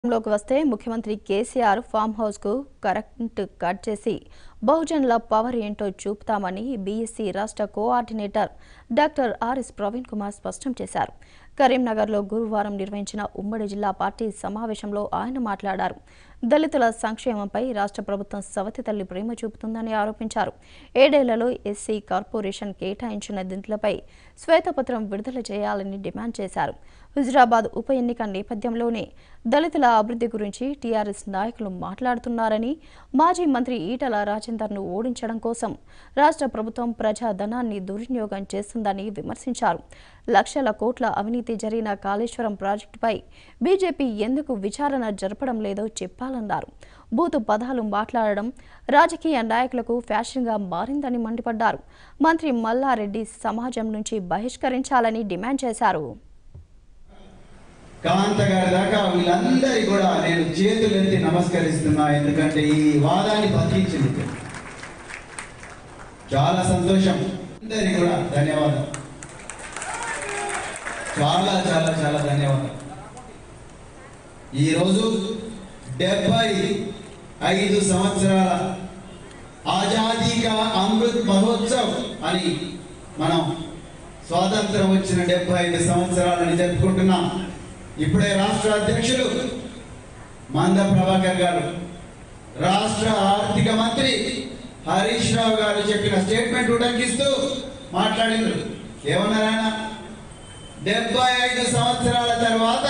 లోకి వస్తే ముఖ్యమంత్రి కేసీఆర్ ఫామ్ హౌస్ కు కరెంట్ కట్ చేసి బహుజనుల పవర్ ఏంటో చూపుతామని బీఎస్సీ రాష్ట్ర coordinator doctor RS Praveen Kumar స్పష్టం చేశారు కరీంనగర్లో గురువారం నిర్వహించిన ఉమ్మడి జిల్లా పార్టీ సమావేశంలో ఆయన మాట్లాడారు దళితుల సంక్షేమంపై రాష్ట్ర ప్రభుత్వం సవతి తల్లి ప్రేమ చూపుతుందని ఆరోపించారు ఏడేళ్లలో ఎస్సీ కార్పొరేషన్ కేటాయించిన నిధులపై శ్వేతపత్రం విడుదల చేయాలని డిమాండ్ చేశారు హుజురాబాద్ ఉప ఎన్నిక నేపథ్యంలోనే దళితుల అభివృద్ధి గురించి టీఆర్ఎస్ నాయకులు మాట్లాడుతున్నారని మాజీ మంత్రి ఈటల రాజేందర్ను ఓడించడం కోసం రాష్ట్ర ప్రభుత్వం ప్రజాధనాన్ని దుర్వినియోగం చేస్తుందని విమర్శించారు లక్షల కోట్ల అవినీతి జరిగిన కాళేశ్వరం ప్రాజెక్టుపై బీజేపీ ఎందుకు విచారణ జరపడం లేదో చెప్పాలన్నారు బూతు పదాలు మాట్లాడడం రాజకీయ నాయకులకు ఫ్యాషన్గా మారిందని మండిపడ్డారు మంత్రి మల్లారెడ్డి సమాజం నుంచి బహిష్కరించాలని డిమాండ్ చేశారు కాంత గారి దాకా వీళ్ళందరి కూడా నేను చేతులెత్తి నమస్కరిస్తున్నా ఎందుకంటే ఈ వాదాన్ని బతికించింది చాలా సంతోషం అందరికి కూడా ధన్యవాదాలు చాలా చాలా చాలా ధన్యవాదాలు ఈరోజు డెబ్బై ఐదు సంవత్సరాల ఆజాదీ కా అమృత్ మహోత్సవ్ అని మనం స్వాతంత్రం వచ్చిన డెబ్బై ఐదు సంవత్సరాలని జరుపుకుంటున్నాం ఇప్పుడే రాష్ట్ర అధ్యక్షులు మంద ప్రభాకర్ గారు రాష్ట్ర ఆర్థిక మంత్రి హరీష్ రావు గారు చెప్పిన స్టేట్మెంట్ ఉటంకిస్తూ మాట్లాడిండ్రు ఏమన్నారు ఆయన డెబ్బై ఐదు సంవత్సరాల తర్వాత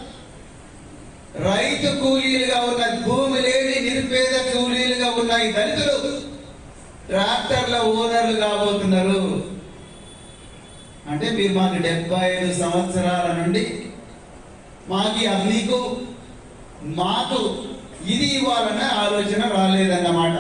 రైతు కూలీలుగా ఉన్న భూమి లేని నిరుపేద కూలీలుగా ఉన్న ఈ దళితులు ట్రాక్టర్ల ఓనర్లు కాబోతున్నారు అంటే మీరు మాకు డెబ్బై ఐదు సంవత్సరాల నుండి మాకి అది నీకు మాకు ఇది ఇవ్వాలన్న ఆలోచన రాలేదన్నమాట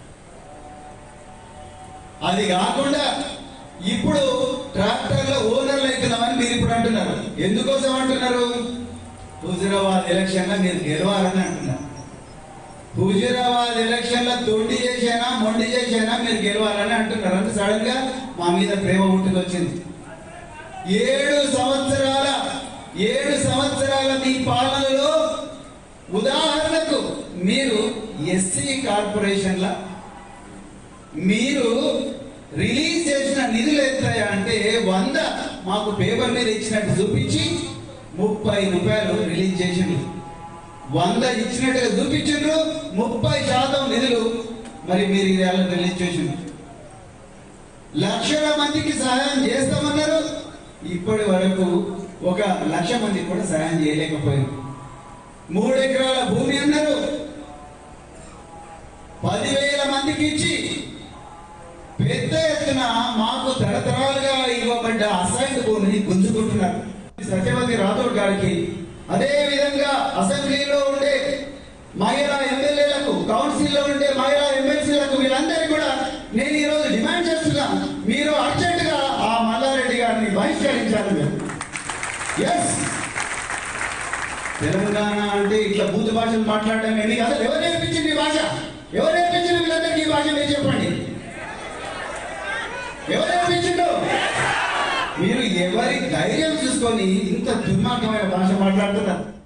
అది కాకుండా ఇప్పుడు ట్రాక్టర్ల ఓనర్లు అవుతున్నామని మీరు ఇప్పుడు అంటున్నారు ఎందుకోసం అంటున్నారు హుజురాబాద్ ఎలక్షన్లో మీరు గెలవాలని అంటున్నారు హుజురాబాద్ ఎలక్షన్లో తొండి చేసేనా మొండి చేసేనా మీరు గెలవాలని అంటున్నారు అంటే సడన్ గా మా మీద ప్రేమ పుట్టుకొచ్చింది ఏడు సంవత్సరాల ఏడు సంవత్సరాల మీ పాలనలో ఉదాహరణకు మీరు ఎస్సీ కార్పొరేషన్ల మీరు రిలీజ్ చేసిన నిధులు ఎత్తాయా అంటే వంద మాకు పేపర్ మీద ఇచ్చినట్టు చూపించి ముప్పై రూపాయలు రిలీజ్ చేసిండ్రు వంద ఇచ్చినట్టుగా చూపించిండ్రు ముప్పై శాతం నిధులు మరి మీరు ఇవాళ రిలీజ్ చేసిండ్రు లక్షల మందికి సహాయం చేస్తామన్నారు ఇప్పటి వరకు ఒక లక్ష మందికి కూడా సహాయం చేయలేకపోయారు మూడు ఎకరాల భూమి అన్నారు పదివేల మందికి ఇచ్చి పెద్ద ఎత్తున మాకు తరతరాలుగా ఇవ్వబడ్డ అసైన్ భూమిని గుంజుకుంటున్నారు సత్యవతి రాథోడ్ గారికి అదే విధంగా అసెంబ్లీలో ఉండే మహిళా ఎమ్మెల్యేలకు కౌన్సిల్లో ఉండే మహిళా ఎమ్మెల్సీలకు వీళ్ళందరికీ కూడా నేను ఈ రోజు డిమాండ్ చేస్తున్నా మీరు అర్జెంట్ గా ఆ మల్లారెడ్డి గారిని బహిష్కరించాలి మీరు ఎస్ తెలంగాణ అంటే ఇట్లా బూత భాషలు మాట్లాడడం ఏమి అసలు ఎవరు నేర్పించింది ఈ భాష ఎవరు నేర్పించిన వీళ్ళందరికీ ఈ భాష మీరు చెప్పండి ఎవరు నేర్పించిండు మీరు ఎవరి ధైర్యం చూసుకొని ఇంత దుర్మార్గమైన భాష మాట్లాడుతున్నారు